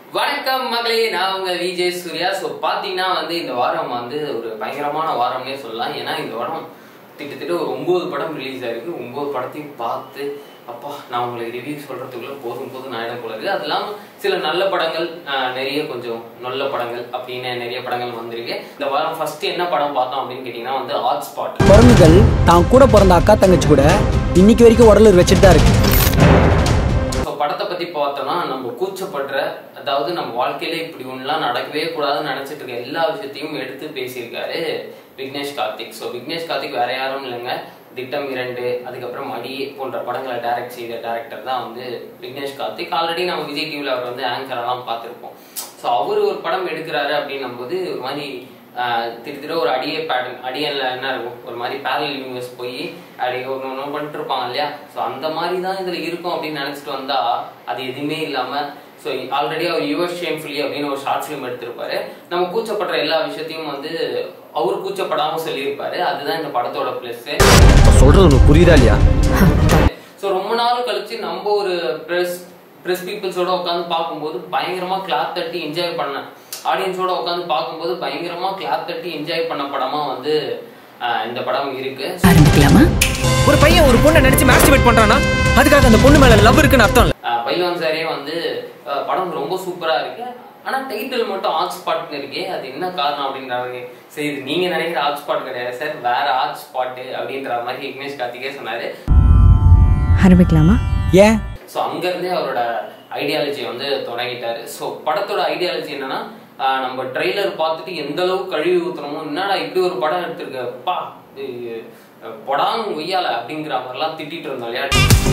வணக்கம் மகளே நான் உங்க விஜய் சூர்யா ஸோ பார்த்தீங்கன்னா வந்து இந்த வாரம் வந்து ஒரு பயங்கரமான வாரம்னே சொல்லலாம் ஏன்னா இந்த வாரம் கிட்டத்தட்ட ஒரு ஒன்பது படம் ரிலீஸ் ஆயிருக்கு ஒன்பது படத்தையும் பார்த்து அப்பா நான் உங்களுக்கு ரிவ்யூ சொல்றதுக்குள்ள போதும் போதும் ஆயிடம் போல இருக்கு அது இல்லாமல் சில நல்ல படங்கள் ஆஹ், நிறைய கொஞ்சம் நல்ல படங்கள் அப்படின்னு நிறைய படங்கள் வந்திருக்கு இந்த வாரம் ஃபர்ஸ்ட் என்ன படம் பார்த்தோம் அப்படின்னு கேட்டிங்கன்னா வந்து ஹாட் ஸ்பாட் குரங்குகள் தான் கூட பிறந்த அக்கா தங்கச்சி கூட இன்னைக்கு வரைக்கும் உடலூர் வச்சுட்டு தான் இருக்கு ஸோ படத்தை பத்தி பார்த்தோம்னா நம்ம கூச்சப்படுற அதாவது நம்ம வாழ்க்கையில இப்படி ஒண்ணுலாம் நடக்கவே கூடாதுன்னு நினைச்சிட்டு இருக்க எல்லா விஷயத்தையும் எடுத்து பேசியிருக்காரு விக்னேஷ் கார்த்திக் ஸோ விக்னேஷ் கார்த்திக் வேற யாரும் இல்லைங்க திட்டம் இரண்டு அதுக்கப்புறம் அடி போன்ற படங்களை டைரக்ட் செய்த டேரக்டர் தான் வந்து விக்னேஷ் கார்த்திக் ஆல்ரெடி நம்ம விஜய் டிவியில் அவர் வந்து ஆங்கரெல்லாம் பார்த்துருப்போம் ஸோ அவர் ஒரு படம் எடுக்கிறாரு அப்படின்னும் போது ஒரு மாதிரி ஆஹ் திரு ஒரு அடியே பேட்டர்ன் அடியன்ல என்ன இருக்கும் ஒரு மாதிரி பேரல் யூனிவர்ஸ் போய் அடி ஒன்று ஒன்று பண்ணிட்டு இருப்பாங்க இல்லையா ஸோ அந்த மாதிரி தான் இதுல இருக்கும் அப்படின்னு நினைச்சிட்டு வந்தா அது எதுவுமே இல்லாம ஸோ ஆல்ரெடி அவர் யுவர் ஷேம்ஃபுல்லி அப்படின்னு ஒரு ஷார்ட் ஃபிலிம் எடுத்திருப்பாரு நம்ம கூச்சப்படுற எல்லா விஷயத்தையும் வந்து அவர் கூச்சப்படாம சொல்லியிருப்பாரு அதுதான் இந்த படத்தோட பிளஸ் சொல்றது உனக்கு புரியுதா இல்லையா ஸோ ரொம்ப நாள் கழிச்சு நம்ம ஒரு ப்ரெஸ் ப்ரெஸ் பீப்புள்ஸோட உட்காந்து பார்க்கும்போது பயங்கரமா கிளாப் தட்டி என்ஜாய் பண்ண ஆடியன்ஸோட உட்காந்து பார்க்கும்போது பயங்கரமா கிளாப் தட்டி என்ஜாய் பண்ண படமா வந்து ஆஹ், இந்த படம் இருக்கு ஆரம்பிக்கலாமா ஒரு பையன் ஒரு பொண்ணை நினைச்சு மாஸ்டிபேட் பண்றானா அதுக்காக அந்த பொண்ணு மேல லவ் இருக்குன்னு அர்த்தம் இல்ல ஆஹ், பைலவான் சாரே வந்து ஆஹ், படம் ரொம்ப சூப்பரா இருக்கு ஆனா டைட்டில் மட்டும் ஆர்ட் ஸ்பாட்னு இருக்கே அது என்ன காரணம் அப்படின்றாங்க சரி இது நீங்க நினைக்கிற ஆர்ட் ஸ்பாட் கிடையாது சார் வேற ஆர்ட் ஸ்பாட் அப்படின்ற மாதிரி விக்னேஷ் கார்த்திகே சொன்னாரு ஆரம்பிக்கலாமா ஏன் ஸோ அங்கேருந்தே அவரோட ஐடியாலஜியை வந்து தொடங்கிட்டாரு ஸோ படத்தோட ஐடியாலஜி என்னன்னா ஆஹ் நம்ம ட்ரெய்லர் பார்த்துட்டு எந்த அளவுக்கு கழுவி ஊத்துறோமோ என்னடா இப்படி ஒரு படம் எடுத்திருக்க பா படாங் ஒய்யால அப்படிங்கிற மாதிரிலாம் திட்டிட்டு இருந்தோம் இல்லையா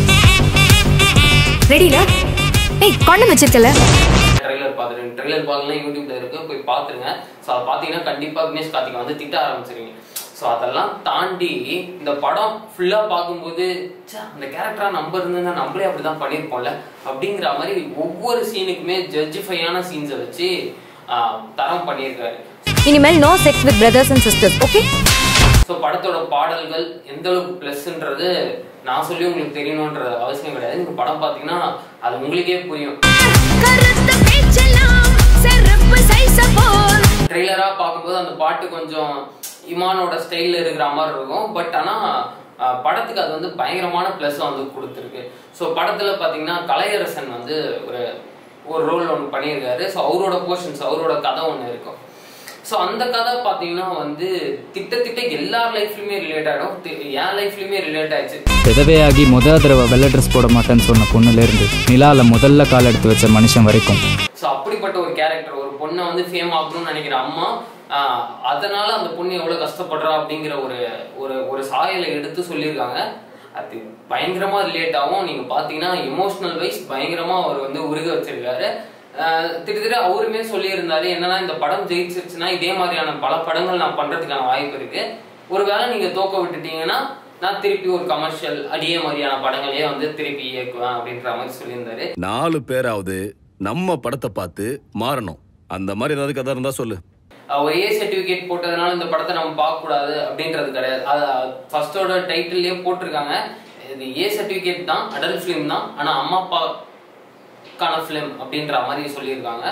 ரெடில ஏய் கொண்டு வச்சிருக்கல ட்ரெய்லர் பார்த்துட்டு ட்ரெய்லர் பார்க்கலாம் யூடியூப்ல இருக்கு போய் பார்த்துருங்க ஸோ அதை பார்த்தீங்கன்னா கண்டிப்பாக விக்னேஷ் கார்த்திக் வந்து திட்ட ஆரம்பிச்சிருங்க ஸோ அதெல்லாம் தாண்டி இந்த படம் ஃபுல்லாக பார்க்கும்போது ச்சே, அந்த கேரக்டராக நம்ம இருந்திருந்தா நம்மளே அப்படி தான் பண்ணியிருப்போம்ல அப்படிங்கிற மாதிரி ஒவ்வொரு சீனுக்குமே ஜட்ஜிஃபையான சீன்ஸை வச்சு ஆஹ், தரம் பண்ணியிருக்காரு இனிமேல் no sex with brothers and sisters okay so படத்தோட பாடல்கள் எந்த அளவுக்கு ப்ளஸ்ன்றது நான் சொல்லி உங்களுக்கு தெரியணுன்ற அவசியம் கிடையாது இந்த படம் பார்த்தீங்கன்னா அது உங்களுக்கே புரியும் ட்ரெய்லரா பார்க்கும்போது அந்த பாட்டு கொஞ்சம் இமானோட ஸ்டைல்ல இருக்கிற மாதிரி இருக்கும் பட் ஆனா அஹ், படத்துக்கு அது வந்து பயங்கரமான ப்ளஸ் வந்து கொடுத்துருக்கு ஸோ படத்துல பாத்தீங்கன்னா கலையரசன் வந்து ஒரு ஒரு ரோல் ஒன்று பண்ணியிருக்காரு ஸோ அவரோட போர்ஷன்ஸ் அவரோட கதை ஒன்று இருக்கும் ஸோ அந்த கதை பார்த்தீங்கன்னா வந்து திட்டத்திட்ட எல்லார் லைஃப்லையுமே ரிலேட் ஆகிடும் என் லைஃப்லையுமே ரிலேட் ஆயிடுச்சு விதவையாகி முத தடவை வெள்ளை ட்ரெஸ் போட மாட்டேன்னு சொன்ன பொண்ணுலேருந்து நிலால முதல்ல கால் எடுத்து வச்ச மனுஷன் வரைக்கும் ஸோ அப்படிப்பட்ட ஒரு கேரக்டர் ஒரு பொண்ணை வந்து ஃபேம் ஆகணும்னு நினைக்கிற அம்மா ஆஹ், அதனால அந்த பொண்ணு எவ்வளோ கஷ்டப்படுறா அப்படிங்கிற ஒரு ஒரு ஒரு சாயலை எடுத்து சொல்லியிருக்காங்க அது பயங்கரமா ரிலேட் ஆகும் நீங்க பாத்தீங்கன்னா எமோஷனல் வைஸ் பயங்கரமா அவர் வந்து உருக வச்சிருக்காரு ஆஹ், கிட்டத்தட்ட அவருமே சொல்லியிருந்தாரு என்னன்னா இந்த படம் ஜெயிச்சிருச்சுன்னா இதே மாதிரியான பல படங்கள் நான் பண்றதுக்கான வாய்ப்பு இருக்கு ஒருவேளை நீங்க தோக்க விட்டுட்டீங்கன்னா நான் திருப்பி ஒரு கமர்ஷியல் அடியே மாதிரியான படங்களையே வந்து திருப்பி இயக்குவேன் அப்படின்ற மாதிரி சொல்லியிருந்தாரு நாலு பேராவது நம்ம படத்தை பார்த்து மாறணும் அந்த மாதிரி ஏதாவது கதை இருந்தா சொல்லு அஹ் ஒரு ஏ சர்டிபிகேட் போட்டதுனால இந்த படத்தை நம்ம பார்க்க கூடாது அப்படின்றது கிடையாது அது ஃபர்ஸ்டோட டைட்டில்லே போட்டிருக்காங்க இது ஏ சர்டிபிகேட் தான் அடல்ட் ஃபிலிம் தான் ஆனா அம்மா அப்பாக்கான ஃபிலிம் அப்படின்ற மாதிரி சொல்லியிருக்காங்க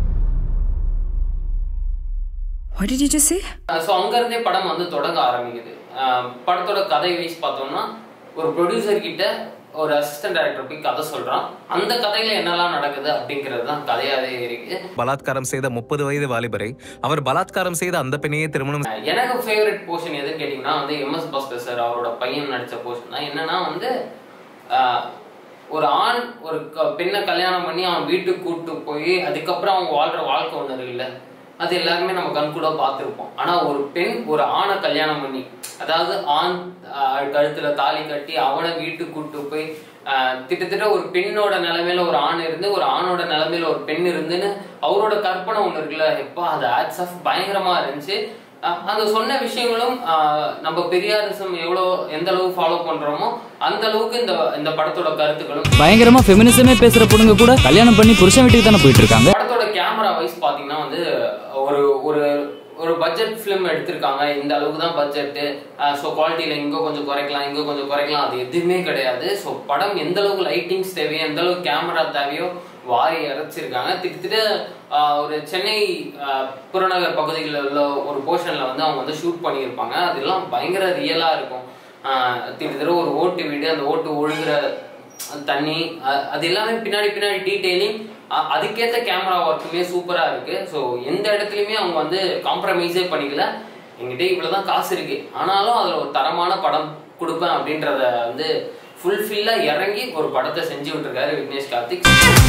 What did you just say? So அங்கேருந்தே படம் வந்து தொடங்க ஆரம்பிக்குது அஹ் படத்தோட கதை வைஸ் பார்த்தோம்னா ஒரு ப்ரொடியூசர் கிட்ட ஒரு அசிஸ்டன்ட் டைரக்டர் போய் கதை சொல்றான் அந்த கதையில என்னெல்லாம் நடக்குது அப்படிங்கிறது தான் கதையாவே இருக்கு பலாத்காரம் செய்த முப்பது வயது வாலிபரை அவர் பலாத்காரம் செய்த அந்த பெண்ணையே திருமணம் எனக்கு ஃபேவரட் போர்ஷன் எதுன்னு கேட்டிங்கன்னா வந்து எம்எஸ் பாஸ்கர் சார் அவரோட பையன் நடித்த போர்ஷன் தான் என்னன்னா வந்து ஆஹ், ஒரு ஆண் ஒரு க- பெண்ணை கல்யாணம் பண்ணி அவன் வீட்டுக்கு கூப்பிட்டு போய் அதுக்கப்புறம் அவங்க வாழ்ற வாழ்க்கை ஒன்று இருக்குல்ல அது எல்லாருமே நம்ம கண் கூட பார்த்துருப்போம் ஆனா ஒரு பெண் ஒரு ஆணை கல்யாணம் பண்ணி அதாவது ஆண் ஆஹ், கழுத்துல தாலி கட்டி அவனை வீட்டுக்கு கூப்பிட்டு போய் ஆஹ், கிட்டத்தட்ட ஒரு பெண்ணோட நிலைமையில ஒரு ஆண் இருந்து ஒரு ஆணோட நிலைமையில ஒரு பெண் இருந்துன்னு அவரோட கற்பனை ஒண்ணு இருக்குல்ல எப்பா அது ஆட்ஸ் ஆஃப் பயங்கரமா இருந்துச்சு அஹ் அந்த சொன்ன விஷயங்களும் ஆஹ் நம்ம பெரியாரிசம் எவ்வளோ எந்த அளவு ஃபாலோ பண்றோமோ அந்த அளவுக்கு இந்த இந்த படத்தோட கருத்துக்களும் பயங்கரமா ஃபெமினிசமே பேசுற பொண்ணுங்க கூட கல்யாணம் பண்ணி புருஷன் வீட்டுக்கு தானே போயிட்டு இருக்காங்க படத்தோட கேமரா வைஸ் பாத்தீங்கன்னா வந்து ஒரு ஒரு ஒரு பட்ஜெட் ஃபிலிம் எடுத்திருக்காங்க இந்த அளவுக்கு தான் பட்ஜெட்டு ஸோ குவாலிட்டியில் இங்கே கொஞ்சம் குறைக்கலாம் இங்கே கொஞ்சம் குறைக்கலாம் அது எதுவுமே கிடையாது ஸோ படம் எந்த அளவுக்கு லைட்டிங்ஸ் தேவையோ எந்த அளவுக்கு கேமரா தேவையோ வாரி இறைச்சிருக்காங்க திட்டத்தட்ட ஆஹ், ஒரு சென்னை ஆஹ், புறநகர் பகுதிகளில் உள்ள ஒரு போர்ஷனில் வந்து அவங்க வந்து ஷூட் பண்ணியிருப்பாங்க அதெல்லாம் பயங்கர ரியலாக இருக்கும் ஆஹ், திட்டத்தட்ட ஒரு ஓட்டு வீடு அந்த ஓட்டு ஒழுகுற தண்ணி அ- அது எல்லாமே பின்னாடி பின்னாடி டீட்டெயிலிங் அதுக்கேற்ற கேமரா ஒர்க்குமே சூப்பராக இருக்கு ஸோ எந்த இடத்துலையுமே அவங்க வந்து காம்ப்ரமைஸே பண்ணிக்கல எங்கிட்ட இவ்வளோதான் காசு இருக்கு ஆனாலும் அதில் ஒரு தரமான படம் கொடுப்பேன் அப்படின்றத வந்து ஃபுல்ஃபில்லாக இறங்கி ஒரு படத்தை செஞ்சு விட்டுருக்காரு விக்னேஷ் கார்த்திக்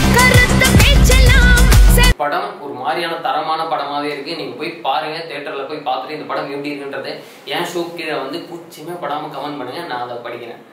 படம் ஒரு மாதிரியான தரமான படமாவே இருக்கு நீங்க போய் பாருங்க தியேட்டர்ல போய் பார்த்துட்டு இந்த படம் எப்படி இருக்குன்றது என் ஷோ கீழே வந்து பூச்சியுமே படாம கமெண்ட் பண்ணுங்க நான் அதை படிக்கிறேன்